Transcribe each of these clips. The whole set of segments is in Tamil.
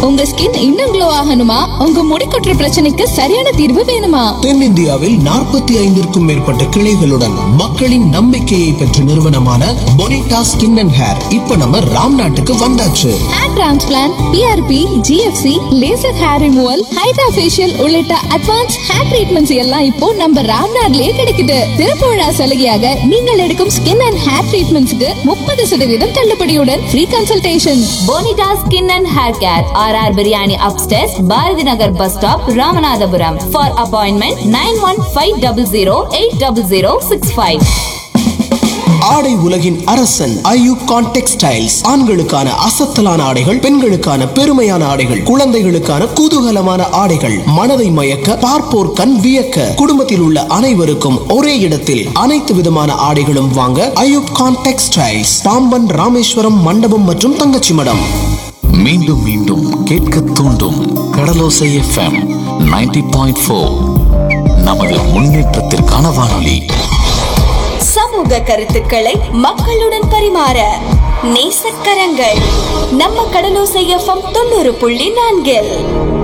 உங்க ஸ்கின் இன்னும் க்ளோ ஆகணுமா உங்க முடி கொட்டுற பிரச்சனைக்கு சரியான தீர்வு வேணுமா தென்னிந்தியாவில் நாற்பத்தி ஐந்திற்கும் மேற்பட்ட கிளைகளுடன் மக்களின் நம்பிக்கையை பெற்ற நிறுவனமான பொனிட்டா ஸ்கின் அண்ட் ஹேர் இப்ப நம்ம ராம் நாட்டுக்கு வந்தாச்சு hair transplant PRP GFC laser hair removal hydra facial உள்ளிட்ட அட்வான்ஸ் ஹேர் ட்ரீட்மெண்ட்ஸ் எல்லாம் இப்போ நம்ம ராம்நாட்லயே கிடைக்குது திறப்பு விழா சலுகையாக நீங்கள் எடுக்கும் ஸ்கின் அண்ட் ஹேர் ட்ரீட்மெண்ட்ஸ்க்கு முப்பது சதவீதம் தள்ளுபடியுடன் free consultation Bonita skin and hair care R R biryani upstairs Bharathi Nagar bus stop Ramanathapuram for appointment nine one five double zero eight double zero six five ஆடை உலகின் அரசன் ஐயூப் கான் டெக்ஸ்டைல்ஸ் ஆண்களுக்கான அசத்தலான ஆடைகள் பெண்களுக்கான பெருமையான ஆடைகள் குழந்தைகளுக்கான குதூகலமான ஆடைகள் மனதை மயக்க பார்ப்போர் கண் வியக்க குடும்பத்தில் உள்ள அனைவருக்கும் ஒரே இடத்தில் அனைத்து விதமான ஆடைகளும் வாங்க ஐயூப் கான் டெக்ஸ்டைல்ஸ் பாம்பன் ராமேஸ்வரம் மண்டபம் மற்றும் தங்கச்சி மடம் மீண்டும் மீண்டும் கேட்க தூண்டும் கடலோசை எஃப்எம் 90.4 பாயிண்ட் ஃபோர் நமது முன்னேற்றத்திற்கான வானொலி சமூக கருத்துக்களை மக்களுடன் பரிமாற நேசக்கரங்கள் நம்ம கடலோசை எஃப்எம் தொண்ணூறு புள்ளி நான்கில்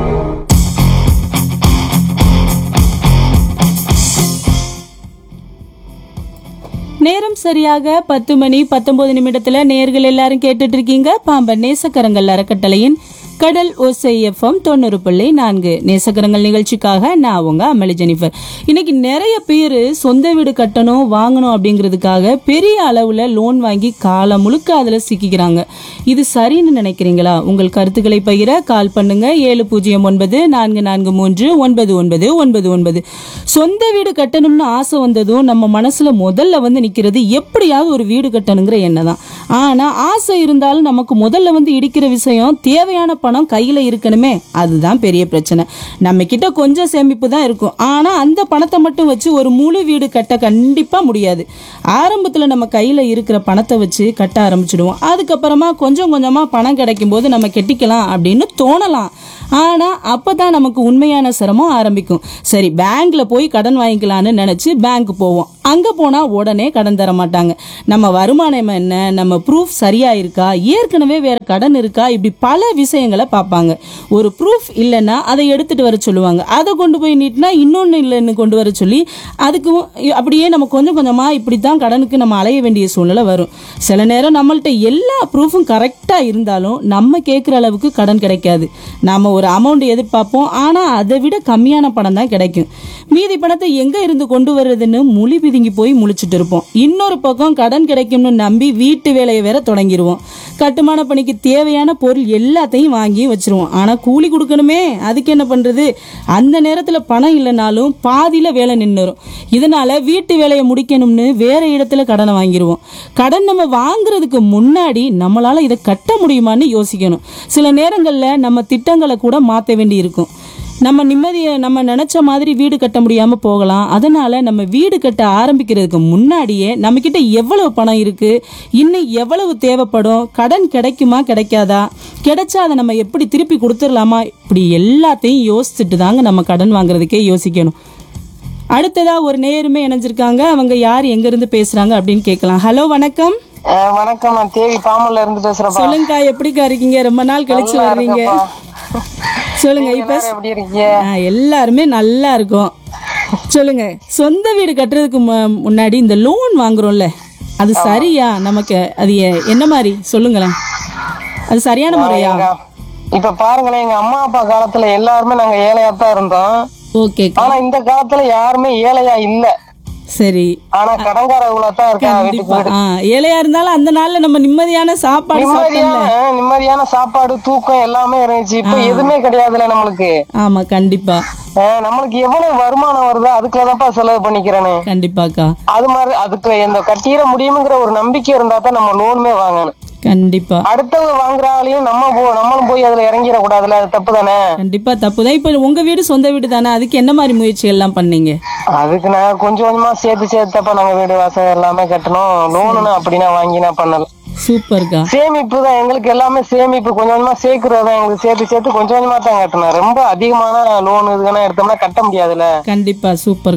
நேரம் சரியாக பத்து மணி பத்தொன்பது நிமிடத்துல நேர்கள் எல்லாரும் கேட்டுட்டு இருக்கீங்க பாம்பன் நேசக்கரங்கள் அறக்கட்டளையின் கடல் ஓசை எஃப்எம் தொண்ணூறு புள்ளி நான்கு நேசக்கரங்கள் நிகழ்ச்சிக்காக நான் உங்க அமளி ஜெனிஃபர் இன்னைக்கு நிறைய பேர் சொந்த வீடு கட்டணும் வாங்கணும் அப்படிங்கிறதுக்காக பெரிய அளவுல லோன் வாங்கி காலம் முழுக்க அதுல சிக்கிக்கிறாங்க இது சரின்னு நினைக்கிறீங்களா உங்கள் கருத்துக்களை பகிர கால் பண்ணுங்க ஏழு பூஜ்ஜியம் ஒன்பது நான்கு நான்கு மூன்று ஒன்பது ஒன்பது ஒன்பது ஒன்பது சொந்த வீடு கட்டணும்னு ஆசை வந்ததும் நம்ம மனசுல முதல்ல வந்து நிக்கிறது எப்படியாவது ஒரு வீடு கட்டணுங்கிற எண்ணம் தான் ஆனா ஆசை இருந்தாலும் நமக்கு முதல்ல வந்து இடிக்கிற விஷயம் தேவையான பணம் கையில இருக்கணுமே அதுதான் பெரிய பிரச்சனை நம்ம கிட்ட கொஞ்சம் சேமிப்பு தான் இருக்கும் ஆனா அந்த பணத்தை மட்டும் வச்சு ஒரு முழு வீடு கட்ட கண்டிப்பா முடியாது ஆரம்பத்துல நம்ம கையில இருக்கிற பணத்தை வச்சு கட்ட ஆரம்பிச்சிடுவோம் அதுக்கப்புறமா கொஞ்சம் கொஞ்சமா பணம் கிடைக்கும் போது நம்ம கெட்டிக்கலாம் அப்படின்னு தோணலாம் ஆனா அப்பதான் நமக்கு உண்மையான சிரமம் ஆரம்பிக்கும் சரி பேங்க்ல போய் கடன் வாங்கிக்கலாம்னு நினைச்சு பேங்க் போவோம் அங்க போனா உடனே கடன் தர மாட்டாங்க நம்ம வருமானம் என்ன நம்ம ப்ரூஃப் சரியா இருக்கா ஏற்கனவே வேற கடன் இருக்கா இப்படி பல விஷயங்களை பார்ப்பாங்க ஒரு ப்ரூஃப் இல்லைன்னா அதை எடுத்துட்டு வர சொல்லுவாங்க அதை கொண்டு போய் நீட்டினா இன்னொன்னு இல்லைன்னு கொண்டு வர சொல்லி அதுக்கு அப்படியே நம்ம கொஞ்சம் கொஞ்சமா இப்படித்தான் கடனுக்கு நம்ம அலைய வேண்டிய சூழ்நிலை வரும் சில நேரம் நம்மள்ட்ட எல்லா ப்ரூஃபும் கரெக்டா இருந்தாலும் நம்ம கேட்குற அளவுக்கு கடன் கிடைக்காது நாம ஒரு அமௌண்ட் எதிர்பார்ப்போம் ஆனா அதை விட கம்மியான பணம் தான் கிடைக்கும் மீதி பணத்தை எங்க இருந்து கொண்டு வர்றதுன்னு முழி பிதுங்கி போய் முழிச்சிட்டு இருப்போம் இன்னொரு பக்கம் கடன் கிடைக்கும்னு நம்பி வீட்டு வேலையை வேற தொடங்கிடுவோம் கட்டுமான பணிக்கு தேவையான பொருள் எல்லாத்தையும் வாங்கி வச்சிருவோம் ஆனா கூலி கொடுக்கணுமே அதுக்கு என்ன பண்றது அந்த நேரத்துல பணம் இல்லைனாலும் பாதியில வேலை நின்னுரும் இதனால வீட்டு வேலையை முடிக்கணும்னு வேற இடத்துல கடனை வாங்கிடுவோம் கடன் நம்ம வாங்குறதுக்கு முன்னாடி நம்மளால இதை கட்ட முடியுமான்னு யோசிக்கணும் சில நேரங்கள்ல நம்ம திட்டங்களை கூட மாத்த வேண்டி இருக்கும் நம்ம நிம்மதியை நம்ம நினைச்ச மாதிரி வீடு கட்ட முடியாம போகலாம் அதனால நம்ம வீடு கட்ட ஆரம்பிக்கிறதுக்கு முன்னாடியே நம்ம கிட்ட எவ்வளவு பணம் இருக்கு இன்னும் எவ்வளவு தேவைப்படும் கடன் கிடைக்குமா கிடைக்காதா கிடைச்சா அதை நம்ம எப்படி திருப்பி கொடுத்துடலாமா இப்படி எல்லாத்தையும் யோசிச்சுட்டு தாங்க நம்ம கடன் வாங்குறதுக்கே யோசிக்கணும் அடுத்ததா ஒரு நேருமே இணைஞ்சிருக்காங்க அவங்க யார் எங்க இருந்து பேசுறாங்க அப்படின்னு கேட்கலாம் ஹலோ வணக்கம் அஹ் வணக்கம் நான் தேவி பாமல்ல இருந்து பேசுறேன்ப்பா சொல்லுங்கக்கா எப்படிக்கா இருக்கீங்க ரொம்ப நாள் கழிச்சு நல்லா வர்றீங்க இருக்கேன்ப்பா. சொல்லுங்க இப்ப எல்லாரும் எப்படி இருக்கீங்க ஆ, எல்லாருமே நல்லா இருக்கும் சொல்லுங்க சொந்த வீடு கட்டுறதுக்கு மு- முன்னாடி இந்த லோன் வாங்குறோம்ல அது சரியா நமக்கு அது எ- என்ன மாதிரி சொல்லுங்களேன் அது சரியான முறையா எங்க- இப்ப பாருங்களேன் எங்க அம்மா அப்பா காலத்துல எல்லாருமே நாங்க ஏழையா தான் இருந்தோம் ஓகேக்கா ஆனா இந்த காலத்துல யாருமே ஏழையா இல்ல சரி ஆனா கடன்காரங்களா தான் இருக்காங்க வீட்டுக்கு கண்டிப்பா வீடு ஆ ஏழையா இருந்தாலும் அந்த நாள்ல நம்ம நிம்மதியான சாப்பாடு சாப்பிட்டோம்ல நிம்மதியான நிம்மதியான சாப்பாடு தூக்கம் எல்லாமே இருந்துச்சு இப்ப எதுவுமே கிடையாதுல நம்மளுக்கு ஆமா கண்டிப்பா அஹ் நம்மளுக்கு எவ்வளவு வருமானம் வருதோ அதுக்குள்ளதான்ப்பா செலவு பண்ணிக்கிறேன்னு கண்டிப்பாக்கா அது மாதிரி அதுக்கு இந்த கட்டிட முடியுங்கிற ஒரு நம்பிக்கை இருந்தா தான் நம்ம லோனுமே வாங்கணும் கண்டிப்பா அடுத்தவங்க வாங்குறாங்களையும் நம்ம போ நம்மளும் போய் அதுல இறங்கிட கூடாதுல அது தப்பு தானே கண்டிப்பா தப்புதான் இப்ப உங்க வீடு சொந்த வீடு தானே அதுக்கு என்ன மாதிரி முயற்சிகள் எல்லாம் பண்ணீங்க அதுக்கு நான் கொஞ்சம் கொஞ்சமா சேர்த்து சேர்த்தப்ப நாங்க வீடு வாசல் எல்லாமே கட்டணும் லோனு அப்படின்னா வாங்கி நான் பண்ணல சூப்பர்க்கா சேமிப்பு தான் எங்களுக்கு எல்லாமே சேமிப்பு கொஞ்சம் கொஞ்சமா சேர்க்கறது தான் எங்களுக்கு சேர்த்து சேர்த்து கொஞ்சம் கொஞ்சமா தான் கட்டணும் ரொம்ப அதிகமான லோன் இதுக்கெல்லாம் எடுத்தோம்னா கட்ட முடியாதுல்ல கண்டிப்பா சூப்பர்க்கா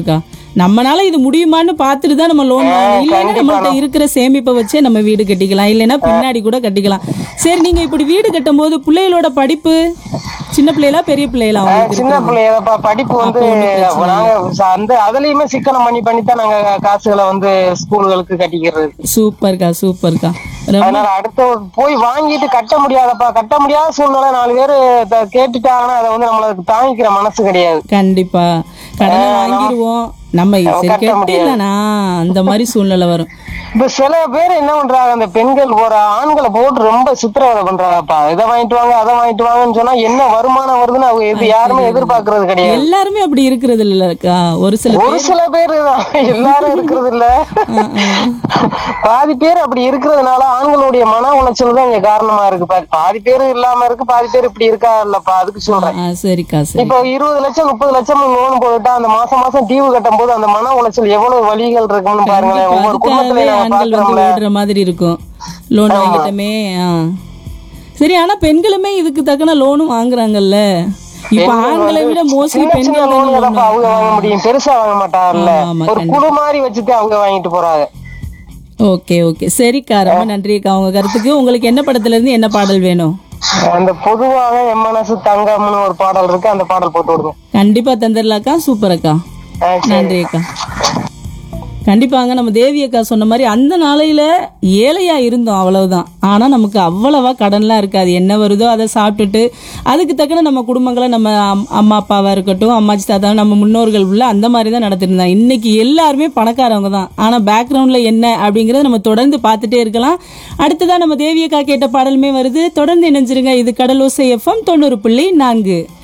நம்மனால இது முடியுமான்னு பார்த்துட்டு தான் நம்ம லோன் வாங்கணும் இல்லைன்னா கண்டிப்பா. நம்மள்ட்ட இருக்கிற சேமிப்பை வச்சே நம்ம வீடு கட்டிக்கலாம் இல்லைன்னா பின்னாடி கூட கட்டிக்கலாம் சரி நீங்க இப்படி வீடு கட்டும் போது பிள்ளைகளோட படிப்பு சின்ன பிள்ளைகளா பெரிய பிள்ளைகளா ஆஹ் அவங்களுக்கு சின்ன இருக்கிறது? பிள்ளையப்பா படிப்பு வந்து அப்போ ஒண்ணும் பிரச்சனை நாங்க ச- அந்த அதுலயுமே சிக்கனம் பண்ணி பண்ணி தான் நாங்க காசுகளை வந்து ஸ்கூல்களுக்கு கட்டிக்கிறது சூப்பர்க்கா சூப்பர்க்கா ரொம்ப அதனால அடுத்த ஒரு போய் வாங்கிட்டு கட்ட முடியாதப்பா கட்ட முடியாத சூழ்நிலை நாலு பேரு த- கேட்டுட்டாங்கன்னா அதை வந்து நம்மளுக்கு தாங்கிக்கிற மனசு கிடையாது கண்டிப்பா கடனை வாங்கிடுவோம் நம்ம சரி கட்ட முடியாது. கட்டிடலானா அந்த மாதிரி சூழ்நிலை வரும் இப்ப சில பேர் என்ன பண்றாங்க அந்த பெண்கள் ஒரு ஆண்களை போட்டு ரொம்ப சித்திரவதை பண்றாங்கப்பா இதை வாங்கிட்டு வாங்க அதை வாங்கிட்டு வாங்கன்னு சொன்னா என்ன வருமானம் வருதுன்னு அவங்க இது யாருமே எதிர்பார்க்கறது கிடையாது எல்லாருமே அப்படி இருக்கிறது இல்லக்கா ஒரு சில ஒரு பேர் சில பேர் தான் எல்லாரும் இருக்கிறது இல்ல பாதி பேர் அப்படி இருக்கிறதுனால ஆண்களுடைய மன உளைச்சல் தான் இங்க காரணமா இருக்கு பா- பாதி பேர் இல்லாம இருக்கு பாதி பேர் இப்படி இருக்கா இல்லப்பா அதுக்கு சொல்றேன் ஆ, சரிக்கா சரி இப்போ இருபது லட்சம் முப்பது லட்சம் லோன் போட்டுட்டா அந்த மாசம் மாசம் டியூ கட்டும் போது அந்த மன உளைச்சல் எவ்வளவு வழிகள் இருக்குன்னு பாருங்களேன் கண்டிப்பா, ஒவ்வொரு அதுக்காகவே குடும்பத்துல நம்ம ஆண்கள் வந்து பாக்குறோம்ல ஓடுற மாதிரி இருக்கும் லோன் வாங்கிட்டோமே ஆ. சரி ஆனா பெண்களுமே இதுக்கு தக்கன லோனும் வாங்குறாங்கல்ல இப்ப பெண்கள் ஆண்களை வந்து விட மோஸ்ட்லி சின்ன சின்ன பெண்கள் loan தான் தான்ப்பா அவங்க வாங்க முடியும் பெருசா வாங்க மாட்டாங்கல்ல ஆமா, ஆமா, ஒரு குழு மாதிரி வச்சுட்டு அவங்க வாங்கிட்டு போறாங்க ஓகே ஓகே சரிக்கா ரொம்ப நன்றிக்கா உங்க கருத்துக்கு உங்களுக்கு என்ன படத்துல இருந்து என்ன பாடல் வேணும் அந்த பொதுவாக என் மனசு தங்கம்னு ஒரு பாடல் இருக்கு அந்த பாடல் போட்டு விடுங்க கண்டிப்பா தந்துடலாக்கா சூப்பர் அக்கா ஆ, சரி. நன்றி அக்கா கண்டிப்பாங்க நம்ம தேவி அக்கா சொன்ன மாதிரி அந்த நாளையில ஏழையா இருந்தோம் அவ்வளவுதான் ஆனா நமக்கு அவ்வளவா கடன்லாம் இருக்காது என்ன வருதோ அதை சாப்பிட்டுட்டு அதுக்கு தக்கன நம்ம குடும்பங்களை நம்ம அம்- அம்மா அப்பாவா இருக்கட்டும் அம்மாச்சி தாத்தா நம்ம முன்னோர்கள் உள்ள அந்த மாதிரி தான் நடத்திட்டு இருந்தாங்க இன்னைக்கு எல்லாருமே பணக்காரவங்க தான் ஆனா பேக்ரவுண்ட்ல என்ன அப்படிங்கறத நம்ம தொடர்ந்து பார்த்துட்டே இருக்கலாம் அடுத்ததா நம்ம தேவி அக்கா கேட்ட பாடலுமே வருது தொடர்ந்து இணைஞ்சிருங்க இது கடலோசை எஃப்எம் தொண்ணூறு புள்ளி நான்கு